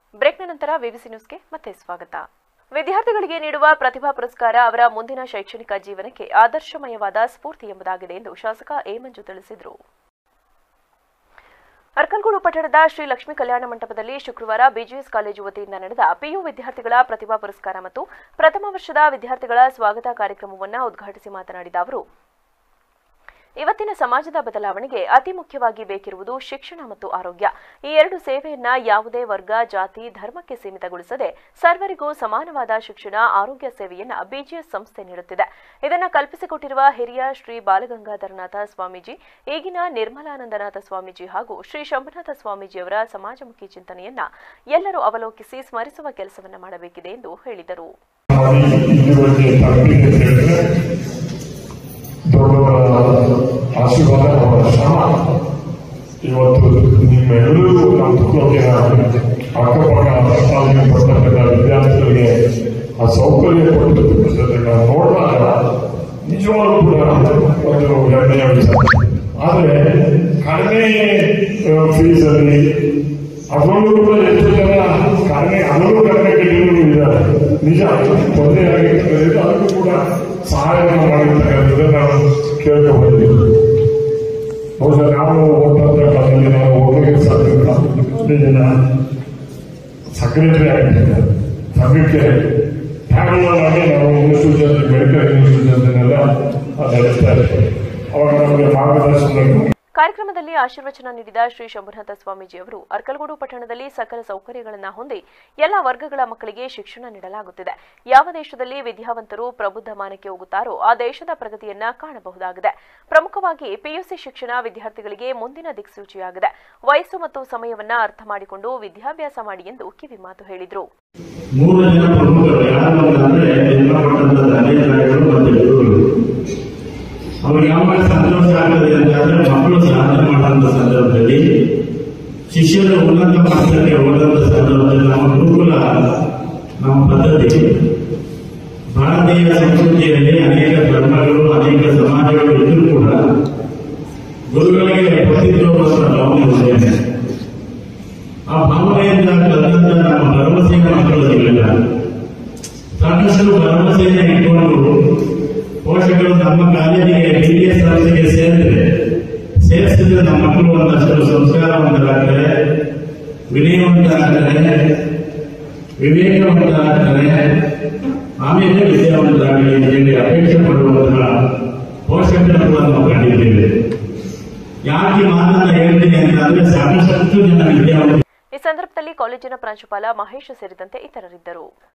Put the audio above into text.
ಬ್ರೇಕ್ನ ನಂತರ ವಿವಿಸಿ ನ್ಯೂಸ್ಗೆ ಮತ್ತೆ ಸ್ವಾಗತ ವಿದ್ಯಾರ್ಥಿಗಳಿಗೆ ನೀಡುವ ಪ್ರತಿಭಾ ಪುರಸ್ಕಾರ ಅವರ ಮುಂದಿನ ಶೈಕ್ಷಣಿಕ ಜೀವನಕ್ಕೆ ಆದರ್ಶಮಯವಾದ ಸ್ಫೂರ್ತಿ ಎಂಬುದಾಗಿದೆ ಎಂದು ಶಾಸಕ ಎ ಮಂಜು ತಿಳಿಸಿದರು ಅರ್ಕಲ್ಗೂಡು ಪಟ್ಟಣದ ಶ್ರೀ ಲಕ್ಷ್ಮೀ ಕಲ್ಯಾಣ ಮಂಟಪದಲ್ಲಿ ಶುಕ್ರವಾರ ಬಿಜಿಎಸ್ ಕಾಲೇಜು ವತಿಯಿಂದ ನಡೆದ ಪಿಯು ವಿದ್ಯಾರ್ಥಿಗಳ ಪ್ರತಿಭಾ ಪುರಸ್ಕಾರ ಮತ್ತು ಪ್ರಥಮ ವರ್ಷದ ವಿದ್ಯಾರ್ಥಿಗಳ ಸ್ವಾಗತ ಕಾರ್ಯಕ್ರಮವನ್ನು ಉದ್ಘಾಟಿಸಿ ಮಾತನಾಡಿದ ಅವರು ಇವತ್ತಿನ ಸಮಾಜದ ಬದಲಾವಣೆಗೆ ಅತಿ ಮುಖ್ಯವಾಗಿ ಬೇಕಿರುವುದು ಶಿಕ್ಷಣ ಮತ್ತು ಆರೋಗ್ಯ ಈ ಎರಡು ಸೇವೆಯನ್ನ ಯಾವುದೇ ವರ್ಗ ಜಾತಿ ಧರ್ಮಕ್ಕೆ ಸೀಮಿತಗೊಳಿಸದೆ ಸರ್ವರಿಗೂ ಸಮಾನವಾದ ಶಿಕ್ಷಣ ಆರೋಗ್ಯ ಸೇವೆಯನ್ನ ಬಿಜಿಎಸ್ ಸಂಸ್ಥೆ ನೀಡುತ್ತಿದೆ ಇದನ್ನ ಕಲ್ಪಿಸಿಕೊಟ್ಟಿರುವ ಹಿರಿಯ ಶ್ರೀ ಬಾಲಗಂಗಾಧರನಾಥ ಸ್ವಾಮೀಜಿ ಈಗಿನ ನಿರ್ಮಲಾನಂದನಾಥ ಸ್ವಾಮೀಜಿ ಹಾಗೂ ಶ್ರೀ ಶಂಭುನಾಥ ಸ್ವಾಮೀಜಿಯವರ ಸಮಾಜಮುಖಿ ಚಿಂತನೆಯನ್ನ ಎಲ್ಲರೂ ಅವಲೋಕಿಸಿ ಸ್ಮರಿಸುವ ಕೆಲಸವನ್ನ ಮಾಡಬೇಕಿದೆ ಎಂದು ಹೇಳಿದರು ಮಾಡಿ ಇಲ್ಲಿವರೆಗೆ ತಲುಪಿದೆ ಅಂತ ಹೇಳಿದ್ರೆ ದೊಡ್ಡವರ ಆಶೀರ್ವಾದ ಅವರ ಶ್ರಮ ಇವತ್ತು ನಿಮ್ಮೆಲ್ಲರೂ ನಮ್ಮ ತುಳುಕಿನ ಅಕ್ಕಪಕ್ಕ ಸಾಧನೆ ಪಡ್ತಕ್ಕಂಥ ವಿದ್ಯಾರ್ಥಿಗಳಿಗೆ ಆ ಸೌಕರ್ಯ ಕೊಟ್ಟಿರ್ತಕ್ಕಂಥದ್ದನ್ನ ನೋಡಿದಾಗ ನಿಜವಾಗ್ಲೂ ಕೂಡ ಒಂದು ಹೆಮ್ಮೆಯ ವಿಷಯ ಆದರೆ ಕಡಿಮೆ ಫೀಸಲ್ಲಿ ಅದರಲ್ಲೂ ಕೂಡ ಎಷ್ಟು ಜನ ಕಡಿಮೆ ಅದರಲ್ಲೂ ಕಡಿಮೆ ಕಟ್ಟಿರೋರು ಇದ್ದಾರೆ ನಿಜ ತೊಂದರೆ ಆಗಿರ್ತದೆ ಅದಕ್ಕೂ ಕೂಡ ಸಹಾಯವನ್ನು ಮಾಡಿರ್ತಕ್ಕಂಥದ್ದು ನಾವು ಕೇಳ್ಕೊಬಂದಿದ್ದೀವಿ ಬಹುಶಃ ನಾವು ಓದಂತ ಕಾಲದಲ್ಲಿ ನಾವು ಒಬ್ಬರಿಗೆ ಸಾಧ್ಯ ಸೆಕ್ರೆಟರಿ ಆಗಿದ್ದೇವೆ ಸಂಘಕ್ಕೆ ಪ್ಯಾರಲ್ ಆಗಿ ನಾವು ಇನ್ಸ್ಟಿಟ್ಯೂಷನ್ ಮೆಡಿಕಲ್ ಇನ್ಸ್ಟಿಟ್ಯೂಷನ್ನೆಲ್ಲ ನಡೆಸ್ತಾ ಇರ್ತೀವಿ ಅವಾಗ ನಮಗೆ ಮಾರ್ಗದರ್ಶನ ಕಾರ್ಯಕ್ರಮದಲ್ಲಿ ಆಶೀರ್ವಚನ ನೀಡಿದ ಶ್ರೀ ಶಂಭುನಾಥ ಸ್ವಾಮೀಜಿ ಅವರು ಅರ್ಕಲ್ಗೂಡು ಪಟ್ಟಣದಲ್ಲಿ ಸಕಲ ಸೌಕರ್ಯಗಳನ್ನು ಹೊಂದಿ ಎಲ್ಲ ವರ್ಗಗಳ ಮಕ್ಕಳಿಗೆ ಶಿಕ್ಷಣ ನೀಡಲಾಗುತ್ತಿದೆ ಯಾವ ದೇಶದಲ್ಲಿ ವಿದ್ಯಾವಂತರು ಪ್ರಬುದ್ಧ ಮಾನಕ್ಕೆ ಹೋಗುತ್ತಾರೋ ಆ ದೇಶದ ಪ್ರಗತಿಯನ್ನ ಕಾಣಬಹುದಾಗಿದೆ ಪ್ರಮುಖವಾಗಿ ಪಿಯುಸಿ ಶಿಕ್ಷಣ ವಿದ್ಯಾರ್ಥಿಗಳಿಗೆ ಮುಂದಿನ ದಿಕ್ಸೂಚಿಯಾಗಿದೆ ವಯಸ್ಸು ಮತ್ತು ಸಮಯವನ್ನ ಅರ್ಥ ಮಾಡಿಕೊಂಡು ವಿದ್ಯಾಭ್ಯಾಸ ಮಾಡಿ ಎಂದು ಕಿವಿಮಾತು ಹೇಳಿದರು ಮೂರು ಜನ ಪ್ರಮುಖರು ಯಾರು ಅಂತಂದ್ರೆ ಜನ್ಮಪಟ್ಟಂತ ತಂದೆ ತಾಯಿಗಳು ಮತ್ತು ಗುರುಗಳು ಅವ್ರಿಗೆ ಯಾವಾಗ ಸಂತೋಷ ಆಗ್ತದೆ ಅಂತಂದ್ರೆ ಮಕ್ಕಳು ಸಾಧನೆ ಮಾಡುವಂತ ಸಂದರ್ಭದಲ್ಲಿ ಶಿಷ್ಯರು ಉನ್ನತ ಮಟ್ಟಕ್ಕೆ ಹೋದಂತ ಸಂದರ್ಭದಲ್ಲಿ ನಮ್ಮ ಗುರುಕುಲ ನಮ್ಮ ಪದ್ಧತಿ ಭಾರತೀಯ ಸಂಸ್ಕೃತಿಯಲ್ಲಿ ಅನೇಕ ಧರ್ಮಗಳು ಅನೇಕ ಸಮಾಜಗಳು ಇದ್ರೂ ಕೂಡ ಗುರುಗಳಿಗೆ ಪ್ರತಿದ್ರೋಹ ಭಾವನೆ ಇದೆ ಆ ಭಾವನೆಯಿಂದ ಕಲಿತ ನಮ್ಮ ಭರವಸೆಯ ಮಕ್ಕಳು ಸಿಗಲಿಲ್ಲ ಸಾಕಷ್ಟು ಭರವಸೆಯನ್ನು ಇಟ್ಕೊಂಡು ಪೋಷಕರು ನಮ್ಮ ಕಾಲೇಜಿಗೆ ಬಿಡಿಎಸ್ ಸಂಸ್ಥೆಗೆ ಸೇರಿದ್ರೆ ಸೇರಿಸಿದ್ರೆ ನಮ್ಮ ಮಕ್ಕಳು ಒಂದಷ್ಟು ಸಂಸ್ಕಾರವಂತರಾಗ್ತಾರೆ ವಿನಯವಂತರಾಗ್ತಾರೆ ವಿವೇಕವಂತರಾಗ್ತಾರೆ ಆಮೇಲೆ ವಿದ್ಯಾವಂತರಾಗಲಿ ಅಂತೇಳಿ ಅಪೇಕ್ಷೆ ಪಡುವಂತಹ ಪೋಷಕರು ಕೂಡ ನಾವು ಕಂಡಿದ್ದೇವೆ ಯಾಕೆ ಈ ಮಾತನ್ನ ಹೇಳ್ತೀನಿ ಅಂತಂದ್ರೆ ಸಾಕಷ್ಟು ಜನ ವಿದ್ಯಾವಂತರು ಈ ಸಂದರ್ಭದಲ್ಲಿ ಕಾಲೇಜಿನ ಪ್ರಾಂಶುಪಾಲ ಮಹೇಶ್ ಸೇರಿದಂತೆ ಇತರರಿದ್ದರು